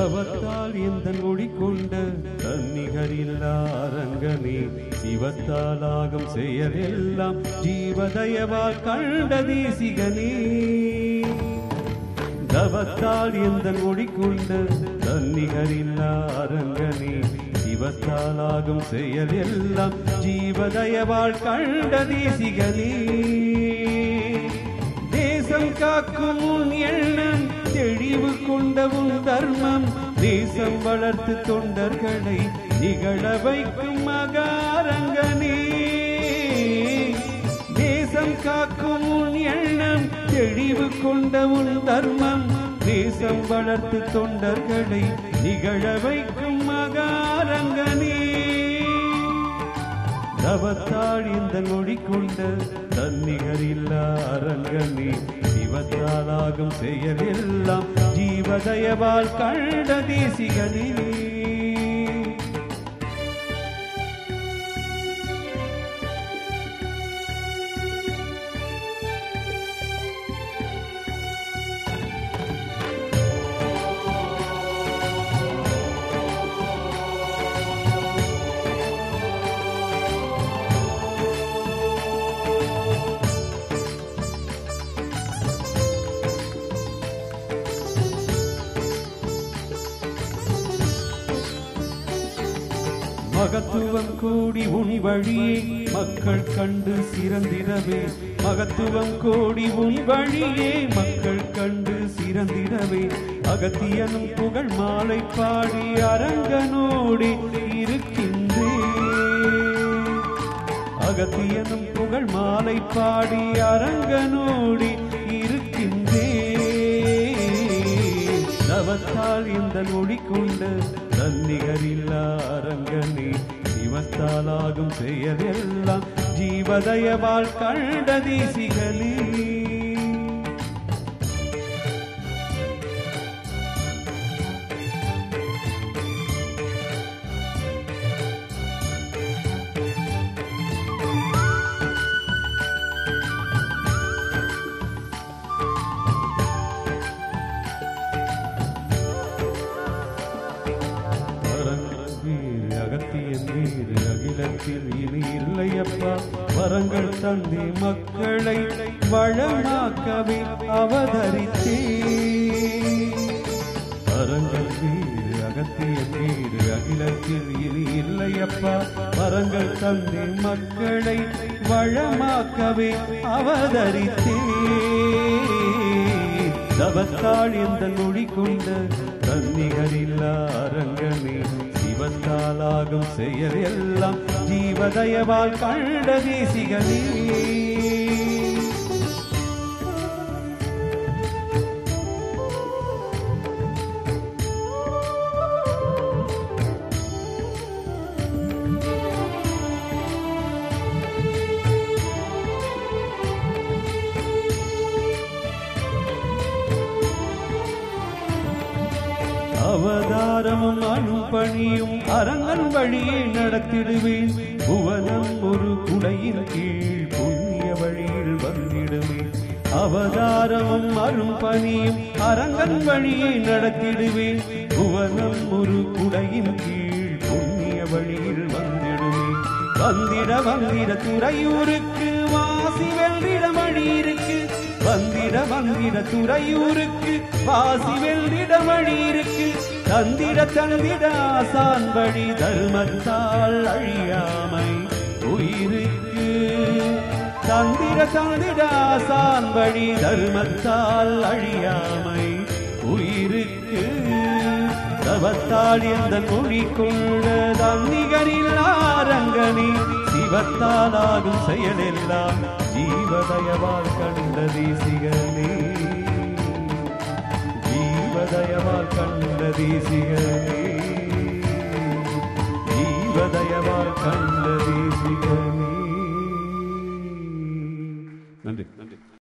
தவத்தால் எந்த மொழி கொண்ட தன்னிகரில்லா அரங்கனே சிவத்தால் ஆகும் செயலெல்லாம் ஜீவதயவால் கண்ட தேசிகனே தவத்தால் எந்த மொழி கொண்ட தன்னிகரில்லா அரங்கனே சிவத்தால் ஆகும் செயலெல்லாம் ஜீவதயவால் கண்ட தேசிகனே தேசம் காக்கும் உன் எண்ணம் தெளிவு கொண்ட உன் தர்மம் தேசம் வளர்த்து தொண்டர்களை நிகழ வைக்கும் மகாரங்கனே தேசம் காக்கும் உன் எண்ணம் தெளிவு கொண்ட உன் தர்மம் தேசம் வளர்த்து தொண்டர்களை நிகழ வைக்கும் மகாரங்கனே தவத்தாள் இந்த மொழி கொண்ட தன்னிகரில்லா அரங்கனே சிவத்தாலாகும் செயலெல்லாம் ஜீவதயவால் கண்ட தேசிகனே மகத்துவம் கூடி உன் வழியே மக்கள் கண்டு சிறந்திடவே மகத்துவம் கோடி உன் வழியே மக்கள் கண்டு சிறந்திடவே அகத்தியனும் புகழ் மாலை பாடி அரங்கனோடி இருக்கின்றே அகத்தியனும் புகழ் மாலை பாடி அரங்கனோடி இருக்கின்றே நவத்தால் இந்த மொழி கொண்ட தன்னிகரில்லா அரங்கனே சிவத்தாலாகும் செயலெல்லாம் ஜீவதயவால் கண்ட தேசிகளே வீர் அகத்தியன் வீர் அகிலத்தில் இனி இல்லையப்பா வரங்கள் தந்தி மக்களை வளமாக்கவே அவதரித்தே வரங்கள் வீர் அகத்தியன் வீர் அகிலத்தில் இனி இல்லையப்பா வரங்கள் தந்தி மக்களை வளமாக்கவே அவதரித்தே தவத்தாள் எந்த மொழி கொண்ட தன்னிகரில்லா அரங்கனே சிவத்தாலாகும் செயல் எல்லாம் ஜீவதயவால் கண்ட தேசிகனே அவதாரமும் அனுப்பணியும் அரங்கன் வழியே நடத்திடுவேன் புவனம் ஒரு குடையின் கீழ் புண்ணிய வழியில் வந்திடுவேன் அவதாரமும் அரும்பணியும் அரங்கன் வழியே நடத்திடுவேன் புவனம் ஒரு குடையின் கீழ் புண்ணிய வழியில் வந்திடுவேன் வந்திட வந்திட துறையூருக்கு வாசி வெள்ளிட வழி இருக்கு வந்திட வந்திட துறையூருக்கு வாசி வெள்ளிட வழி இருக்கு தந்திட தந்திட ஆசான் வழி தர்மத்தால் அழியாமை உயிருக்கு தந்திர தந்திட ஆசான் வழி தர்மத்தால் அழியாமை உயிருக்கு தவத்தால் எந்த மொழி கொண்ட தன்னிகரில் ஆரங்கனே சிவத்தால் ஆகும் செயலெல்லாம் ஜீவதயவால் கண்ட தேசிகனே ஜீவதயவால் கண்ட தேசிகனே ஜீவதயவால் கண்ட தேசிகனே நன்றி நன்றி